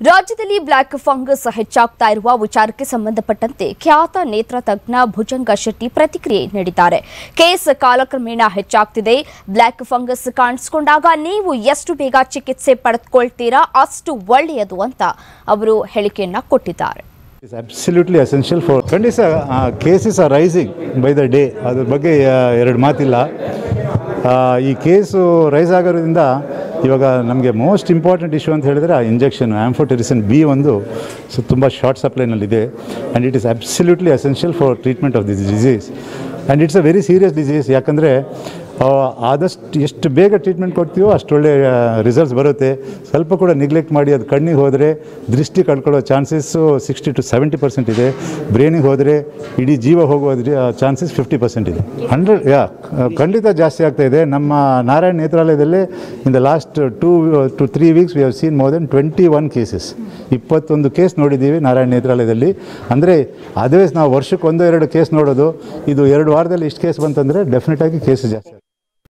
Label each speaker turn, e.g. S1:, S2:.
S1: ರಾಜ್ಯದಲ್ಲಿ black fungus ಹೆಚ್ಚಾಗ್ತಾ ಇರುವ ವಿಚಾರಕ್ಕೆ ಸಂಬಂಧಪಟ್ಟಂತೆ ಖ್ಯಾತ ನೇತ್ರ ತಜ್ಞ ಭುಜಂಗ ಶೆಟ್ಟಿ ಪ್ರತಿಕ್ರಿಯೆ ನೀಡಿದ್ದಾರೆ ಕೇಸ್ ಕಾಲಕ್ರಮೇಣ ಹೆಚ್ಚಾಗ್ತಿದೆ ಬ್ಲ್ಯಾಕ್ ಫಂಗಸ್ ಕಾಣಿಸಿಕೊಂಡಾಗ ನೀವು ಎಷ್ಟು ಬೇಗ ಚಿಕಿತ್ಸೆ ಪಡೆದುಕೊಳ್ತೀರಾ ಅಷ್ಟು ಒಳ್ಳೆಯದು ಅಂತ ಅವರು ಹೇಳಿಕೆಯನ್ನ ಕೊಟ್ಟಿದ್ದಾರೆ
S2: ಇಸ್ ಅಬ್ಸಲ್ಯೂಟ್ಲಿ ಎಸೆನ್ಷಿಯಲ್ ಫಾರ್ ಖಂಡಿತ cases are rising by the day ಅದ್ರ ಬಗ್ಗೆ ಆ, ಎರಡು ಮಾತಿಲ್ಲ ಆ, ಈ ಕೇಸು ರೈಸ್ ಆಗೋದ್ರಿಂದ ಇವಾಗ ನಮಗೆ ಮೋಸ್ಟ್ ಇಂಪಾರ್ಟೆಂಟ್ ಇಶ್ಯೂ ಅಂತ ಹೇಳಿದ್ರೆ ಆ ಇಂಜೆಕ್ಷನ್ ಆ್ಯಂಫೋಟೆರಿಸನ್ ಬಿ ಒಂದು ಸೊ ತುಂಬ ಶಾರ್ಟ್ ಸಪ್ಲೈನಲ್ಲಿದೆ and it is absolutely essential for treatment of this disease and it's a very serious disease ಯಾಕಂದರೆ ಆದಷ್ಟು ಎಷ್ಟು ಬೇಗ ಟ್ರೀಟ್ಮೆಂಟ್ ಕೊಡ್ತೀವೋ ಅಷ್ಟೊಳ್ಳೆ ರಿಸಲ್ಟ್ಸ್ ಬರುತ್ತೆ ಸ್ವಲ್ಪ ಕೂಡ ನಿಗ್ಲೆಕ್ಟ್ ಮಾಡಿ ಅದು ಕಣ್ಣಿಗೆ ಹೋದರೆ ದೃಷ್ಟಿ ಕಳ್ಕೊಳ್ಳೋ chances sixty to seventy percent ಇದೆ ಬ್ರೈನಿಗೆ ಹೋದರೆ ಇಡೀ ಜೀವ ಹೋಗುವ ಚಾನ್ಸಸ್ ಫಿಫ್ಟಿ ಪರ್ಸೆಂಟ್ ಇದೆ ಹಂಡ್ರೆಡ್ ಯಾ ಖಂಡಿತ ಜಾಸ್ತಿ ಆಗ್ತಾ ಇದೆ ನಮ್ಮ ನಾರಾಯಣ ನೇತ್ರಾಲಯದಲ್ಲಿ in the last two to three weeks we have seen more than twenty one cases ಇಪ್ಪತ್ತೊಂದು ಕೇಸ್ ನೋಡಿದ್ದೀವಿ ನಾರಾಯಣ ನೇತ್ರಾಲಯದಲ್ಲಿ ಅಂದರೆ ಅದರ್ವೈಸ್ ನಾವು ವರ್ಷಕ್ಕೆ ಒಂದು ಎರಡು ಕೇಸ್ ನೋಡೋದು ಇದು ಎರಡು ವಾರದಲ್ಲಿ ಇಷ್ಟು ಕೇಸ್ ಬಂತಂದರೆ ಡೆಫಿನೆಟಾಗಿ ಕೇಸ್ ಜಾಸ್ತಿ ಆಗುತ್ತೆ